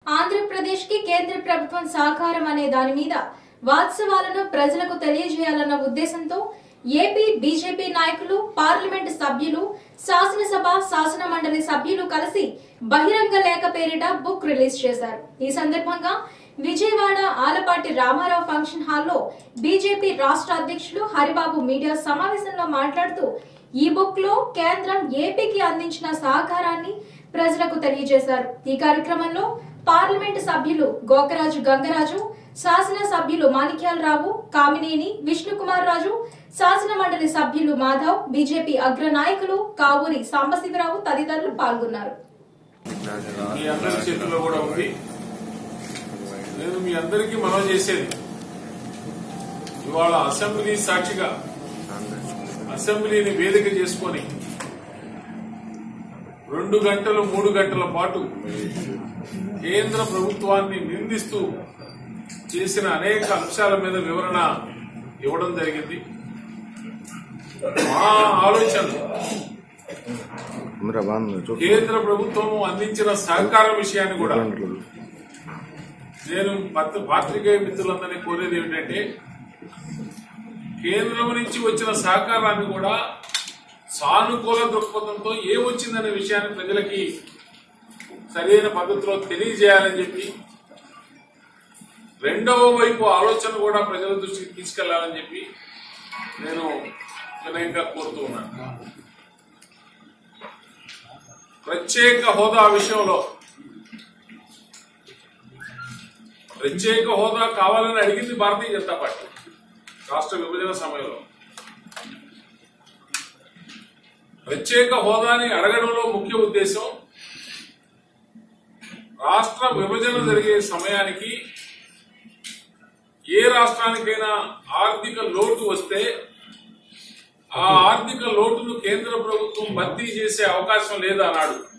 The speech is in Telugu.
ఆంధ్రప్రదేశ్ కి కేంద్ర ప్రభుత్వం సహకారం అనే దాని మీద వాస్తవాలను ప్రజలకు తెలియజేయాలన్న ఉద్దేశంతో ఏపీ బీజేపీ నాయకులు పార్లమెంట్ సభ్యులు శాసనసభ శాసన మండలి సభ్యులు కలిసి బహిరంగ లేఖ పేరిట బుక్ రిలీజ్ చేశారు ఈ సందర్భంగా విజయవాడ ఆలపాటి రామారావు ఫంక్షన్ హాల్లో బీజేపీ రాష్ట్ర అధ్యక్షులు హరిబాబు మీడియా సమావేశంలో మాట్లాడుతూ ఈ బుక్ లో కేంద్రం ఏపీకి అందించిన సహకారాన్ని ప్రజలకు తెలియజేశారు ఈ కార్యక్రమంలో పార్లమెంటు సభ్యులు గోకరాజు గంగరాజు శాసన సభ్యులు మాణిక్యాలరావు కామినేని విష్ణుకుమార్ రాజు శాసన మండలి సభ్యులు మాధవ్ బీజేపీ అగ్ర నాయకులు కావూరి సాంబశివరావు తదితరులు పాల్గొన్నారు మీ అందరి చేతుల్లో కూడా ఉంది నేను మీ అందరికీ మనవి చేసేది ఇవాళ అసెంబ్లీ సాక్షిగా అసెంబ్లీని వేదిక చేసుకొని రెండు గంటలు మూడు గంటల పాటు కేంద్ర ప్రభుత్వాన్ని నిందిస్తూ చేసిన అనేక అంశాల మీద వివరణ ఇవ్వడం జరిగింది మా ఆలోచన అందరూ బాగుంది చూడు కేంద్ర ప్రభుత్వం అందించిన సహకారం విషయాన్ని కూడా నేను పత్ర- పాత్రికేయ మిత్రులందరినీ కోరేది ఏమిటంటే కేంద్రం నుంచి వచ్చిన సహకారాన్ని కూడా సానుకూల దృక్పథంతో ఏ వచ్చిందనే విషయాన్ని ప్రజలకి సరైన పద్ధతిలో తెలియజేయాలని చెప్పి రెండవ వైపు ఆలోచన కూడా ప్రజల దృష్టికి తీసుకెళ్లాలని చెప్పి నేను వినయంగా కోరుతూ ఉన్నాను ప్రత్యేక హోదా విషయంలో ప్రత్యేక హోదా కావాలని అడిగింది భారతీయ జనతా పార్టీ రాష్ట్ర విభజన సమయంలో ప్రత్యేక హోదాని అడగడంలో ముఖ్య ఉద్దేశం రాష్ట్ర విభజన జరిగే సమయానికి ఏ రాష్ట్రానికైనా ఆర్థిక లోటు వస్తే ఆ ఆర్థిక లోటును కేంద్ర ప్రభుత్వం భర్తీ చేసే అవకాశం లేదన్నాడు